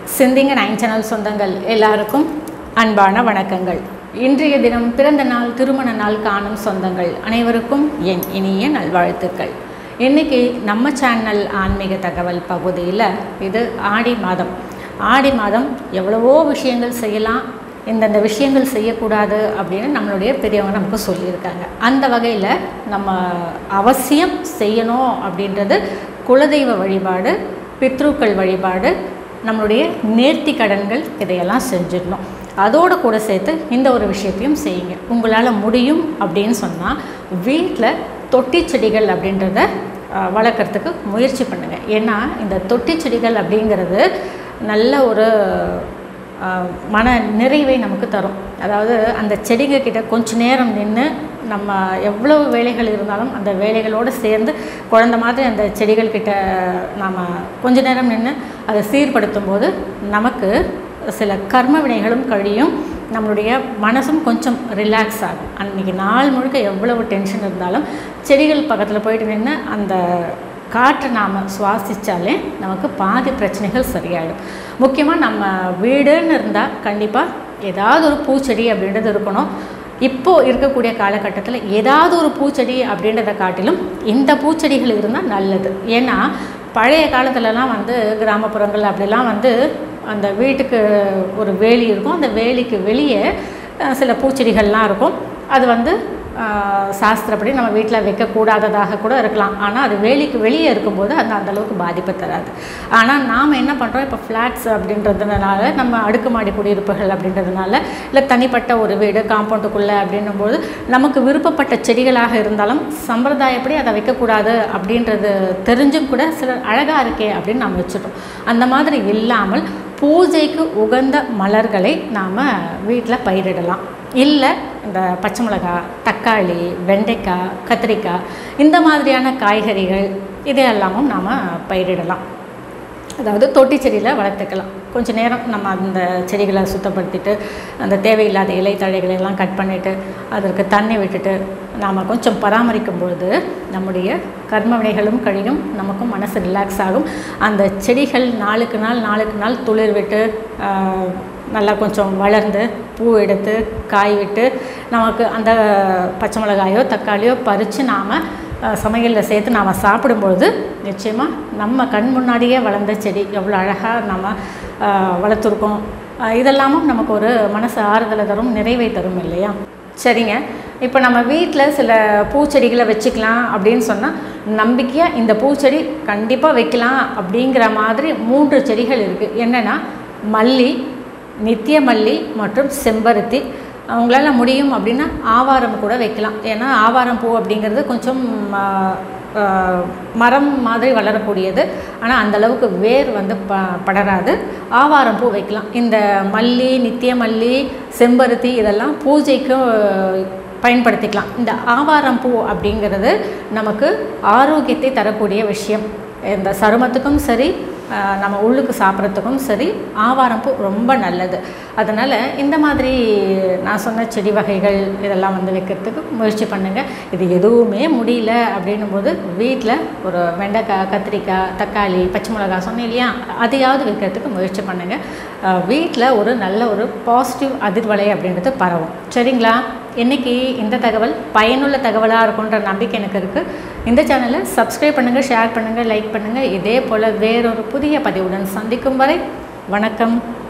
சிந்திங்க nine channel சொந்தங்கள் எல்லாருக்கும் அன்பான வணக்கங்கள் இன்றைய தினம் பிறந்த நாள் திருமண நாள் காணும் சொந்தங்கள் அனைவருக்கும் என் இனிய நல்வாழ்த்துக்கள் இன்னைக்கு நம்ம சேனல் ஆன்மீக தகவல் பகுதியில் இது ஆடி மாதம் ஆடி மாதம் எவ்வளவோ விஷயங்கள் செய்யலாம் இந்தந்த விஷயங்கள் செய்யக்கூடாது அப்படின்னு நம்மளுடைய பெரியவங்க நமக்கு சொல்லியிருக்காங்க அந்த வகையில் நம்ம அவசியம் செய்யணும் அப்படின்றது குலதெய்வ வழிபாடு பித்ருக்கள் வழிபாடு நம்மளுடைய நேர்த்தி கடன்கள் இதையெல்லாம் செஞ்சிடணும் அதோடு கூட சேர்த்து இந்த ஒரு விஷயத்தையும் செய்யுங்க உங்களால் முடியும் அப்படின்னு சொன்னால் வீட்டில் தொட்டி செடிகள் அப்படின்றத அஹ், வளர்க்குறதுக்கு முயற்சி பண்ணுங்கள் ஏன்னா இந்த தொட்டி செடிகள் அப்படிங்கிறது நல்ல ஒரு ஆஹ் மன நிறைவை நமக்கு தரும் அதாவது அந்த செடிங்க கிட்ட கொஞ்ச நேரம் நின்று நம்ம எவ்வளவு வேலைகள் இருந்தாலும் அந்த வேலைகளோடு சேர்ந்து குழந்த மாதிரி அந்த செடிகள் கிட்ட நாம் கொஞ்ச நேரம் நின்று அதை சீர்படுத்தும் போது நமக்கு சில கர்ம வினைகளும் கழியும் நம்மளுடைய மனசும் கொஞ்சம் ரிலாக்ஸ் ஆகும் அன்றைக்கி நாள் முழுக்க எவ்வளவு டென்ஷன் இருந்தாலும் செடிகள் பக்கத்தில் போயிட்டு நின்று அந்த காற்றை நாம் சுவாசித்தாலே நமக்கு பாதி பிரச்சனைகள் சரியாயிடும் முக்கியமாக நம்ம வீடுன்னு இருந்தால் கண்டிப்பாக ஏதாவது ஒரு பூச்செடி அப்படின்றது இருக்கணும் இப்போது இருக்கக்கூடிய காலகட்டத்தில் ஏதாவது ஒரு பூச்செடி அப்படின்றத காட்டிலும் இந்த பூச்செடிகள் இருந்தால் நல்லது ஏன்னா பழைய காலத்துலலாம் வந்து கிராமப்புறங்கள் அப்படிலாம் வந்து அந்த வீட்டுக்கு ஒரு வேலி இருக்கும் அந்த வேலிக்கு வெளியே அஹ், சில பூச்செடிகள்லாம் இருக்கும் அது வந்து ஆஹ் சாஸ்திரப்படி நம்ம வீட்டில் வைக்கக்கூடாததாக கூட இருக்கலாம் ஆனால் அது வேலிக்கு வெளியே இருக்கும்போது அது அந்த அளவுக்கு பாதிப்பை தராது ஆனால் நாம் என்ன பண்ணுறோம் இப்போ ஃப்ளாட்ஸ் அப்படின்றதுனால நம்ம அடுக்குமாடி குடியிருப்புகள் அப்படின்றதுனால இல்லை தனிப்பட்ட ஒரு வீடு காம்பவுண்டுக்குள்ளே அப்படின்னும்போது நமக்கு விருப்பப்பட்ட செடிகளாக இருந்தாலும் சம்பிரதாயப்படி அதை வைக்கக்கூடாது அப்படின்றது தெரிஞ்சும் கூட சிலர் அழகாக இருக்கே அப்படின்னு நம்ம வச்சுட்டோம் அந்த மாதிரி இல்லாமல் பூஜைக்கு உகந்த மலர்களை நாம் வீட்டில் பயிரிடலாம் இல்லை இந்த பச்சை மிளகாய் தக்காளி வெண்டைக்காய் கத்திரிக்காய் இந்த மாதிரியான காய்கறிகள் இதையெல்லாமும் நாம் பயிரிடலாம் அதாவது தொட்டி செடியில் வளர்த்துக்கலாம் கொஞ்ச நேரம் நம்ம அந்த செடிகளை சுத்தப்படுத்திட்டு அந்த தேவையில்லாத இலை தழைகளை எல்லாம் கட் பண்ணிவிட்டு அதற்கு தண்ணி விட்டுட்டு நாம் கொஞ்சம் பராமரிக்கும் பொழுது நம்முடைய கர்மவினைகளும் கழியும் நமக்கும் மனசு ரிலாக்ஸ் ஆகும் அந்த செடிகள் நாளுக்கு நாள் நாளுக்கு நாள் துளிர் விட்டு ஆஹ், நல்லா கொஞ்சம் வளர்ந்து பூ எடுத்து காய் விட்டு நமக்கு அந்த பச்சை மிளகாயோ தக்காளியோ பறித்து நாம் சமையலில் சேர்த்து நாம் சாப்பிடும்பொழுது நிச்சயமாக நம்ம கண் முன்னாடியே வளர்ந்த செடி எவ்வளோ அழகாக நம்ம ஆஹ், வளர்த்துருக்கோம் ஆஹ், இதெல்லாமும் நமக்கு ஒரு மனசு ஆறுதலை தரும் நிறைவை தரும் இல்லையா சரிங்க இப்போ நம்ம வீட்டில் சில பூச்செடிகளை வச்சுக்கலாம் அப்படின்னு சொன்னால் நம்பிக்கையாக இந்த பூச்செடி கண்டிப்பாக வைக்கலாம் அப்படிங்கிற மாதிரி மூன்று செடிகள் இருக்குது என்னென்னா மல்லி நித்திய மல்லி மற்றும் செம்பருத்தி அவங்களால முடியும் அப்படின்னா ஆவாரம் கூட வைக்கலாம் ஏன்னா ஆவாரம் பூ அப்படிங்கிறது கொஞ்சம் ஆ, ஆ, மரம் மாதிரி வளரக்கூடியது ஆனால் அந்த அளவுக்கு வேர் வந்து ப படராது ஆவாரம் பூ வைக்கலாம் இந்த மல்லி நித்திய மல்லி செம்பருத்தி இதெல்லாம் பூஜைக்கு பயன்படுத்திக்கலாம் இந்த ஆவாரம் பூ அப்படிங்கிறது நமக்கு ஆரோக்கியத்தை தரக்கூடிய விஷயம் இந்த சருமத்துக்கும் சரி ஆஹ் நம்ம உள்ளுக்கு சாப்பிட்றதுக்கும் சரி ஆவாரம் பூ ரொம்ப நல்லது அதனால் இந்த மாதிரி நான் சொன்ன செடி வகைகள் இதெல்லாம் வந்து வைக்கிறதுக்கு முயற்சி பண்ணுங்கள் இது எதுவுமே முடியல அப்படின்னும் போது வீட்டில் ஒரு வெண்டைக்காய் கத்திரிக்காய் தக்காளி பச்சை மிளகாய் சொன்னேன் இல்லையா அதையாவது வைக்கிறதுக்கு முயற்சி பண்ணுங்கள் வீட்டில் ஒரு நல்ல ஒரு பாசிட்டிவ் அதிர்வலை அப்படின்றது பரவும் சரிங்களா இன்றைக்கி இந்த தகவல் பயனுள்ள தகவலாக இருக்குன்ற நம்பிக்கை எனக்கு இருக்குது இந்த சேனலை சப்ஸ்கிரைப் பண்ணுங்கள் ஷேர் பண்ணுங்கள் லைக் பண்ணுங்கள் இதே போல் வேறொரு புதிய பதிவுடன் சந்திக்கும் வரை வணக்கம்